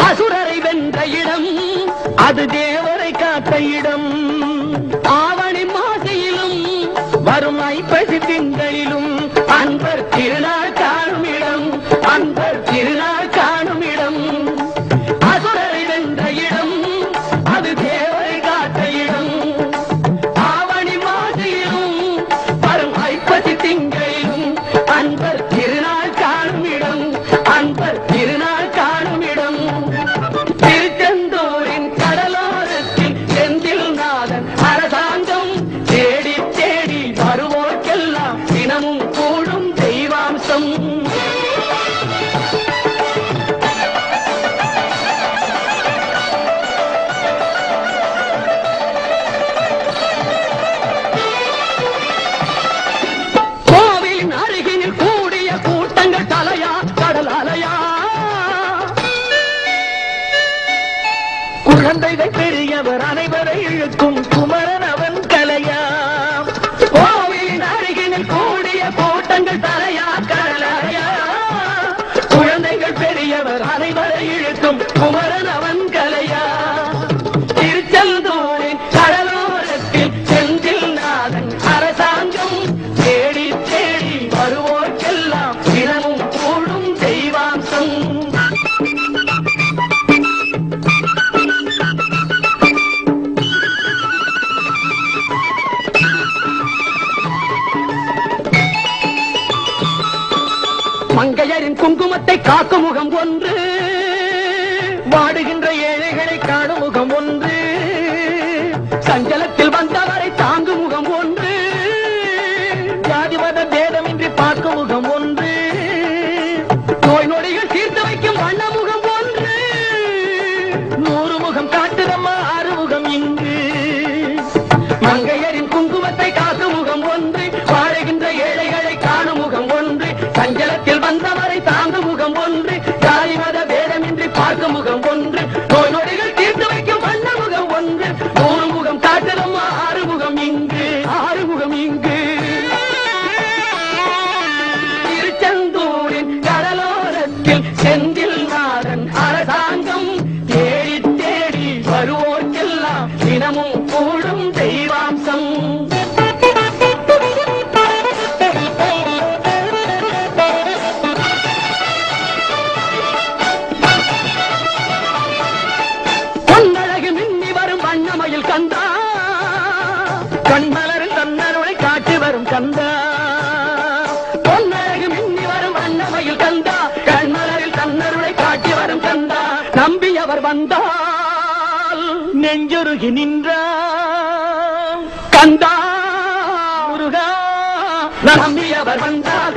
அசுரரை வென்ற இடம் அது தேவரை காத்த இடம் ஆவணி மாசையிலும் வரும் ஐப்பசி திங்களிலும் அன்பர் திருநாள் காணும் இடம் அன்பர் திருநாள் காணும் இடம் அசுரரை வென்ற இடம் அது தேவரை காத்த இடம் ஆவணி மாசையிலும் வரும் ஐப்பசி திங்களிலும் அன்பர் திருநாள் காணும் இடம் அன்பர் திருநாள் காணும் இடம் திருச்செந்தூரின் கடலோரத்தில் செந்தில் நாதன் அரசாங்கம் தேடி தேடி வருவோர்க்கெல்லாம் தினமும் கூடும் தெய்வாம்சம் கோவிலின் அருகினில் கூடிய கூட்டங்கள் தலையா கடல் அலையா குழந்தைகள் பெரியவர் அனைவரை இழுக்கும் குமரன் அவன் கலையா கோவிலின் அருகினில் கூடிய கூட்டங்கள் தலையா கடலையா குழந்தைகள் பெரியவர் அனைவரை இழுக்கும் குமரன் அவன் கலையா திருச்செந்தூரின் கடலோரத்தில் செந்தில் நாதன் அரசாங்கம் தேடி தேடி வருவோர்க்கெல்லாம் தினமும் கூடும் தெய்வாம்சம் மங்கையரின் குங்குமத்தை காக்கும் முகம் ஒன்று வாடுகின்ற ஏழைகளை காணும் முகம் ஒன்று சஞ்சலத்தில் வந்தவரை தாங்கும் முகம் ஒன்று ஜாதி மத பேதமின்றி பார்க்கும் முகம் ஒன்று நோய் நொடிகள் தீர்த்து வைக்கும் வண்ண முகம் ஒன்று நூறு முகம் காட்டுதம்மா ஆறுமுகம் இங்கு மங்கையரின் குங்குமத்தை காக்கும் முகம் ஒன்று வாழுகின்ற ஏழைகளை காணும் முகம் ஒன்று சஞ்சலத்தில் வந்தவரை தாங்கும் முகம் ஒன்று ஜாதி மத பேதமின்றி பார்க்கும் முகம் ஒன்று நோய் நொடிகள் தீர்த்து வைக்கும் வண்ண முகம் ஒன்று நூறு முகம் காட்டலும் ஆறு முகம் இங்கு ஆறு முகம் இங்கு திருச்செந்தூரின் கடலோரத்தில் செந்தில் நாதன் அரசாங்கம் தேடி தேடி வருவோர்க்கெல்லாம் தினமும் கூடும் தெய்வாம்சம் பொன்னழகு மின்னி வரும் வண்ணமயில் கந்தா கண்மலரில் தன்னருளை காட்டி வரும் கந்தா பொன்னழகு மின்னி வரும் வண்ணமயில் கந்தா கண்மலரில் தன்னருளை காட்டி வரும் கந்தா நம்பியவர் வந்தால் நெஞ்சொருகி நின்றார் கந்தா முருகா நம்பியவர் வந்தார்